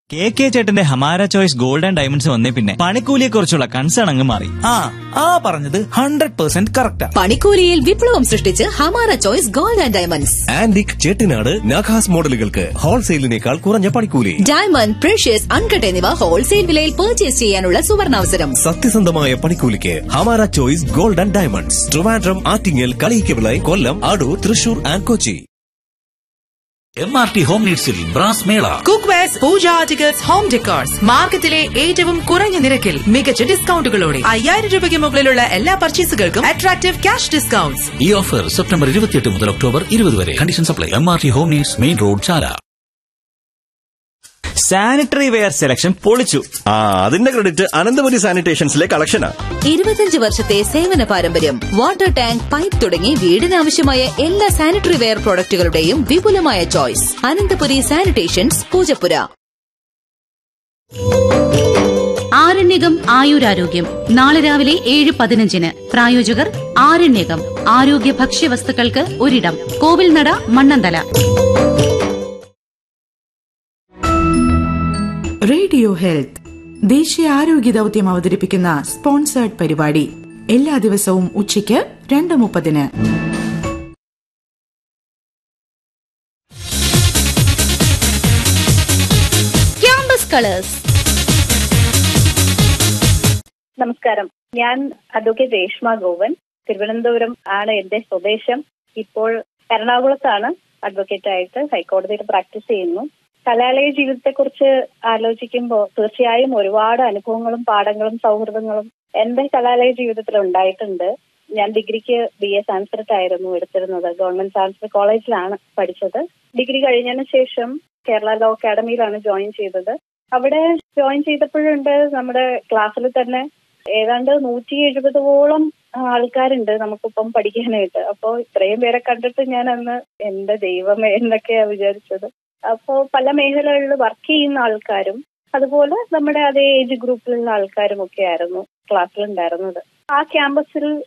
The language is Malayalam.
കെ കെ ചേട്ടന്റെ ഹമാര ചോയ്സ് ഗോൾഡ് ആൻഡ് ഡയമണ്ട്സ് വന്നേ പിന്നെ പണിക്കൂലിയെ കുറിച്ചുള്ള കൺസേൺ അങ്ങ് മാറി ആ ആ പറഞ്ഞത് ഹൺഡ്രഡ് പെർസെന്റ് കറക്റ്റാ പണിക്കൂലിയിൽ വിപ്ലവം സൃഷ്ടിച്ച് Hamara choice gold and diamonds antique Chettinad നഖാസ് മോഡലുകൾക്ക് ഹോൾസെയിലിനേക്കാൾ കുറഞ്ഞ പണിക്കൂലി ഡയമണ്ട് പ്രഷ്യസ് അൺകട്ട് എന്നിവ ഹോൾസെയിൽ വിലയിൽ പർച്ചേസ് ചെയ്യാനുള്ള സുവർണാവസരം സത്യസന്ധമായ പണിക്കൂലിക്ക് Hamara choice gold and diamonds Trivandrum Attingal Kaliyikkavila Kollam Adoor Thrissur and Kochi M R T home നീഡ്സിൽ brass mela cook wares pooja articles home decors മാർക്കറ്റിലെ ഏറ്റവും കുറഞ്ഞ നിരക്കിൽ മികച്ച ഡിസ്കൗണ്ടുകളോടെ അയ്യായിരം രൂപയ്ക്ക് മുകളിലുള്ള എല്ലാ പർച്ചേസുകൾക്കും അട്രാക്റ്റീവ് ക്യാഷ് ഡിസ്കൗണ്ട്സ് ഈ ഓഫർ സെപ്റ്റംബർ ഇരുപത്തിയെട്ട് മുതൽ ഒക്ടോബർ ഇരുപത് വരെ condition supply M R T home needs main road Chala sanitary ware selection പൊളിച്ചു ആ അതിന്റെ ക്രെഡിറ്റ് അനന്തപുരി സാനിറ്റേഷൻസിലെ കളക്ഷനാ ഇരുപത്തിയഞ്ച് വർഷത്തെ സേവന പാരമ്പര്യം വാട്ടർ ടാങ്ക് പൈപ്പ് തുടങ്ങി വീടിനാവശ്യമായ എല്ലാ സാനിറ്ററി വെയർ പ്രോഡക്റ്റുകളുടെയും വിപുലമായ ചോയ്സ് അനന്തപുരി സാനിറ്റേഷൻസ് പൂജപ്പുര ആരണ്യകം ആയുരാരോഗ്യം നാളെ രാവിലെ ഏഴ് പതിനഞ്ചിന് പ്രായോജകർ ആരണ്യകം ആരോഗ്യ ഭക്ഷ്യവസ്തുക്കൾക്ക് ഒരിടം കോവിൽനട മണ്ണന്തല റേഡിയോ ഹെൽത്ത് ദേശീയ ആരോഗ്യ ദൗത്യം അവതരിപ്പിക്കുന്ന സ്പോൺസേർഡ് പരിപാടി എല്ലാ ദിവസവും ഉച്ചയ്ക്ക് രണ്ട് മുപ്പതിന് ക്യാമ്പസ് കളേഴ്സ് നമസ്കാരം ഞാൻ അഡ്വക്കേറ്റ് രേഷ്മ ഗോവൻ തിരുവനന്തപുരം ആണ് എന്റെ സ്വദേശം ഇപ്പോൾ എറണാകുളത്താണ് അഡ്വക്കേറ്റ് ആയിട്ട് ഹൈക്കോടതിയിൽ പ്രാക്ടീസ് ചെയ്യുന്നു കലാലയ ജീവിതത്തെക്കുറിച്ച് ആലോചിക്കുമ്പോൾ തീർച്ചയായും ഒരുപാട് അനുഭവങ്ങളും പാഠങ്ങളും സൗഹൃദങ്ങളും എന്റെ കലാലയ ജീവിതത്തിൽ ഉണ്ടായിട്ടുണ്ട് ഞാൻ ഡിഗ്രിക്ക് ബി എ സാൻസ്ക്രിറ്റ് ആയിരുന്നു എടുത്തിരുന്നത് ഗവൺമെന്റ് സാൻസ്ക്രിറ്റ് കോളേജിലാണ് പഠിച്ചത് ഡിഗ്രി കഴിഞ്ഞതിന് ശേഷം കേരള ലോ അക്കാഡമിയിലാണ് ജോയിൻ ചെയ്തത് അവിടെ ജോയിൻ ചെയ്തപ്പോഴുണ്ട് നമ്മുടെ ക്ലാസ്സിൽ തന്നെ ഏതാണ്ട് നൂറ്റി എഴുപതോളം ആൾക്കാരുണ്ട് നമുക്കിപ്പം പഠിക്കാനായിട്ട് അപ്പോൾ ഇത്രയും പേരെ കണ്ടിട്ട് ഞാൻ അന്ന് എന്റെ ദൈവമേ എന്നൊക്കെയാ വിചാരിച്ചത് അപ്പോ പല മേഖലകളിൽ വർക്ക് ചെയ്യുന്ന ആൾക്കാരും അതുപോലെ നമ്മുടെ അതേ ഏജ് ഗ്രൂപ്പിലുള്ള ആൾക്കാരും ഒക്കെ ആയിരുന്നു ക്ലാസ്സിൽ ഉണ്ടായിരുന്നത് ആ ക്യാമ്പസിൽ